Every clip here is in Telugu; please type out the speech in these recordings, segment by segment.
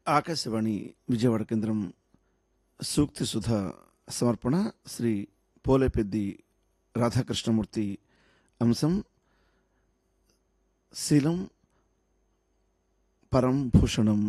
ఆకాశవాణి విజయవాడ కేంద్రం సూక్తి సుధ సమర్పణ శ్రీ పోలేపెద్ది రాధాకృష్ణమూర్తి అంశం శీలం పరం భూషణం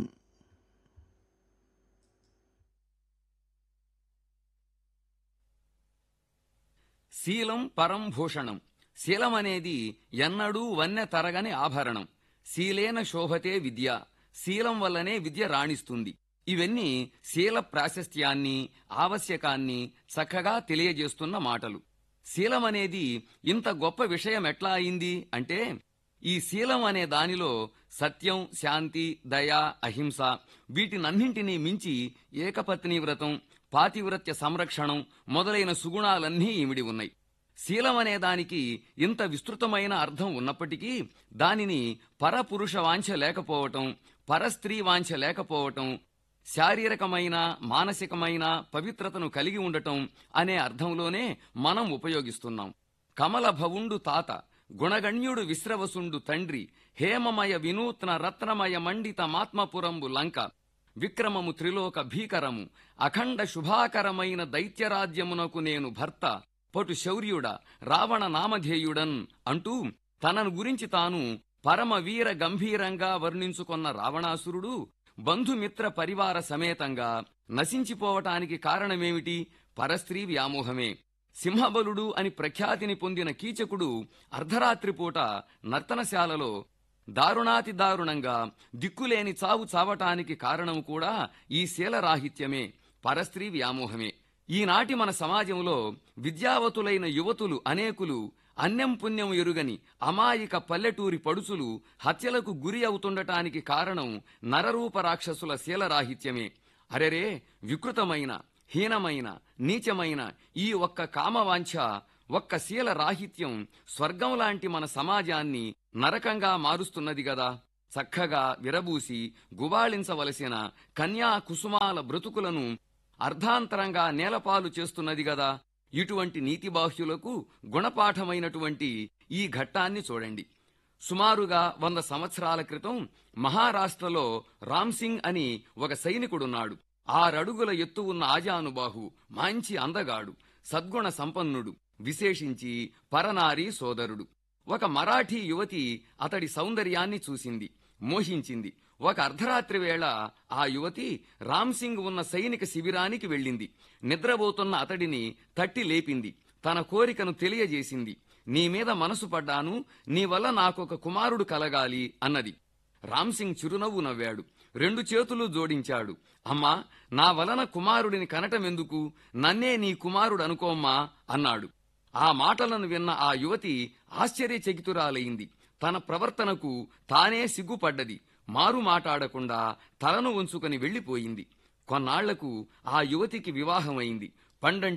శీలం పరం భూషణం శీలం అనేది ఎన్నడూ వన్నె తరగని ఆభరణం శీలేన శోభతే విద్య శీలం వల్లనే విద్య రాణిస్తుంది ఇవన్నీ శీల ప్రాశస్త్యాన్ని ఆవశ్యకాన్ని చక్కగా తెలియజేస్తున్న మాటలు శీలం అనేది ఇంత గొప్ప విషయం ఎట్లా అయింది అంటే ఈ శీలం అనే దానిలో సత్యం శాంతి దయ అహింస వీటినన్నింటినీ మించి ఏకపత్ని వ్రతం పాతివ్రత్య సంరక్షణం మొదలైన సుగుణాలన్నీ ఇమిడి ఉన్నాయి శీలం అనే దానికి ఇంత విస్తృతమైన అర్థం ఉన్నప్పటికీ దానిని పరపురుష వాంఛ లేకపోవటం పరస్త్రీ వాంఛ లేకపోవటం శారీరకమైన మానసికమైన పవిత్రతను కలిగి ఉండటం అనే అర్థంలోనే మనం ఉపయోగిస్తున్నాం కమల భవుండు తాత గుణగణ్యుడు విశ్రవసుండు తండ్రి హేమమయ వినూత్న రత్నమయ మండిత మాత్మపురంబు లంక విక్రమము త్రిలోక భీకరము అఖండ శుభాకరమైన దైత్యరాజ్యమునకు నేను భర్త పటు శౌర్యుడ రావణ నామధేయుడన్ అంటూ తనను గురించి తాను పరమ వీర గంభీరంగా వర్ణించుకొన్న రావణాసురుడు బంధుమిత్ర పరివార సమేతంగా నశించిపోవటానికి కారణమేమిటి పరస్త్రీ వ్యామోహమే సింహబలుడు అని ప్రఖ్యాతిని పొందిన కీచకుడు అర్ధరాత్రిపూట నర్తనశాలలో దారుణాతి దారుణంగా దిక్కులేని చావు చావటానికి కారణం కూడా ఈ శీలరాహిత్యమే పరస్త్రీ వ్యామోహమే ఈనాటి మన సమాజంలో విద్యావతులైన యువతులు అనేకులు అన్యం పుణ్యం ఎరుగని అమాయక పల్లెటూరి పడుచులు హత్యలకు గురి అవుతుండటానికి కారణం నరరూప రాక్షసుల శీలరాహిత్యమే అరెరే వికృతమైన హీనమైన నీచమైన ఈ ఒక్క కామవాంఛ ఒక్క శీల రాహిత్యం స్వర్గం లాంటి మన సమాజాన్ని నరకంగా మారుస్తున్నది గదా చక్కగా విరబూసి గుబాళించవలసిన కన్యా కుసుమాల బ్రతుకులను అర్ధాంతరంగా నేలపాలు చేస్తున్నది గదా ఇటువంటి నీతిబాహ్యులకు గుణపాఠమైనటువంటి ఈ ఘట్టాన్ని చూడండి సుమారుగా వంద సంవత్సరాల క్రితం మహారాష్ట్రలో రామ్సింగ్ అని ఒక సైనికుడున్నాడు ఆరడుగుల ఎత్తు ఉన్న ఆజానుబాహు మంచి అందగాడు సద్గుణ సంపన్నుడు విశేషించి పరనారీ సోదరుడు ఒక మరాఠీ యువతి అతడి సౌందర్యాన్ని చూసింది మోహించింది ఒక అర్ధరాత్రి వేళ ఆ యువతి రామ్సింగ్ ఉన్న సైనిక శిబిరానికి వెళ్ళింది నిద్రపోతున్న అతడిని తట్టి లేపింది తన కోరికను తెలియజేసింది నీ మీద మనసు పడ్డాను నీ వల్ల నాకొక కుమారుడు కలగాలి అన్నది రామ్సింగ్ చిరునవ్వు నవ్వాడు రెండు చేతులు జోడించాడు అమ్మా నా వలన కుమారుడిని కనటమెందుకు నన్నే నీ కుమారుడు అనుకోమ్మా అన్నాడు ఆ మాటలను విన్న ఆ యువతి ఆశ్చర్యచకితురాలైంది తన ప్రవర్తనకు తానే సిగ్గుపడ్డది మారు మాటాడకుండా తలను ఉంచుకొని వెళ్లిపోయింది కొన్నాళ్లకు ఆ యువతికి వివాహమైంది పండంటి